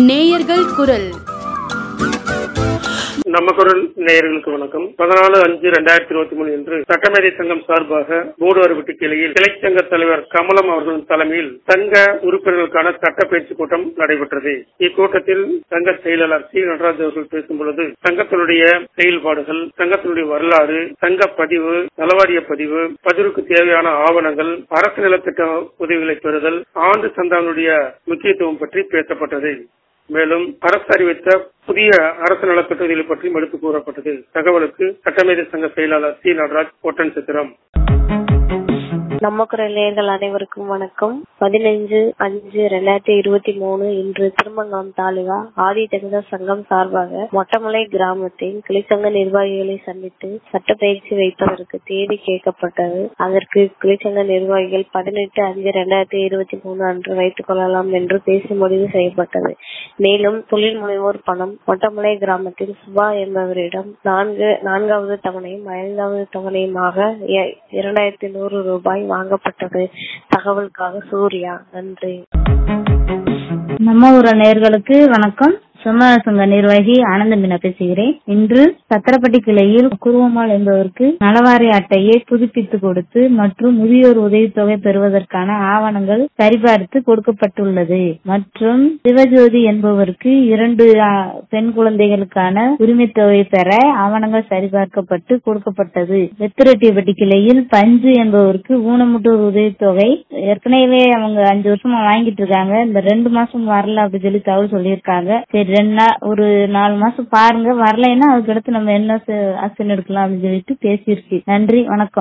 நேயர்கள் குரல் நம்ம குரல் நேயர்களுக்கு வணக்கம் பதினாலு அஞ்சு ரெண்டாயிரத்தி இருபத்தி மூணு இன்று சட்டமேதை சங்கம் சார்பாக மூடுவார்பட்டி கிளையில் கிளை சங்க தலைவர் கமலம் அவர்களின் தலைமையில் சங்க உறுப்பினர்களுக்கான சட்ட பயிற்சி கூட்டம் நடைபெற்றது இக்கூட்டத்தில் சங்க செயலாளர் சி நடராஜ் அவர்கள் பேசும் பொழுது சங்கத்தினுடைய செயல்பாடுகள் சங்கத்தினுடைய வரலாறு சங்க பதிவு நலவாரிய பதிவு பதிவுக்கு தேவையான ஆவணங்கள் அரசு நலத்திட்ட உதவிகளை பெறுதல் ஆண்டு சந்தானுடைய முக்கியத்துவம் பற்றி பேசப்பட்டது மேலும் அரசு அறிவித்த புதிய அரசு நலத்திட்டங்களை பற்றியும் எடுத்துக் கூறப்பட்டது தகவலுக்கு சட்டமேதை சங்க செயலாளர் சி நடராஜ் ஒட்டன் சித்திரம் நம்ம குரல் நேயர்கள் அனைவருக்கும் வணக்கம் பதினைஞ்சு அஞ்சு ரெண்டாயிரத்தி இருபத்தி மூணு இன்று திருமங்கலம் தாலுகா ஆதி தகுத சங்கம் சார்பாக மொட்டமலை கிராமத்தில் கிளைச்சங்க நிர்வாகிகளை சந்தித்து சட்ட பயிற்சி வைப்பதற்கு தேதி கேட்கப்பட்டது அதற்கு கிளைச்சங்க நிர்வாகிகள் பதினெட்டு அஞ்சு ரெண்டாயிரத்தி இருபத்தி மூணு அன்று வைத்துக் கொள்ளலாம் என்று பேசி முடிவு செய்யப்பட்டது மேலும் தொழில் முனைவோர் பணம் மொட்டமலை கிராமத்தில் சுபா என்பவரிடம் நான்கு நான்காவது தவணையும் ஐந்தாவது தவணையுமாக இ- இரண்டாயிரத்தி நூறு ரூபாய் வாங்கப்பட்டது தகவலுக்காக சூர்யா நன்றி நம்ம ஊர நேர்களுக்கு வணக்கம் சமய சங்க நிர்வாகி ஆனந்த மீனா பேசுகிறேன் இன்று சத்திரப்பட்டி கிளையில் குருவம்மாள் என்பவருக்கு நலவாரி அட்டையை புதுப்பித்து கொடுத்து மற்றும் முதியோர் உதவித்தொகை பெறுவதற்கான ஆவணங்கள் சரிபார்த்து கொடுக்கப்பட்டுள்ளது மற்றும் சிவஜோதி என்பவருக்கு இரண்டு ஆ, பெண் குழந்தைகளுக்கான உரிமை தொகை பெற ஆவணங்கள் சரிபார்க்கப்பட்டு கொடுக்கப்பட்டது வெத்திரெட்டியப்பட்டி கிளையில் பஞ்சு என்பவருக்கு ஊனமுட்டோர் உதவித்தொகை ஏற்கனவே அவங்க அஞ்சு வருஷமா வாங்கிட்டு இருக்காங்க இந்த ரெண்டு மாசம் வரல அப்படி சொல்லி தகவல் சொல்லியிருக்காங்க சரி ரெண்டு நாள் ஒரு நாலு மாசம் பாருங்க வரலைன்னா அதுக்கடுத்து நம்ம என்ன ஆக்ஷன் எடுக்கலாம் அப்படின்னு சொல்லிட்டு பேசியிருக்கு நன்றி வணக்கம்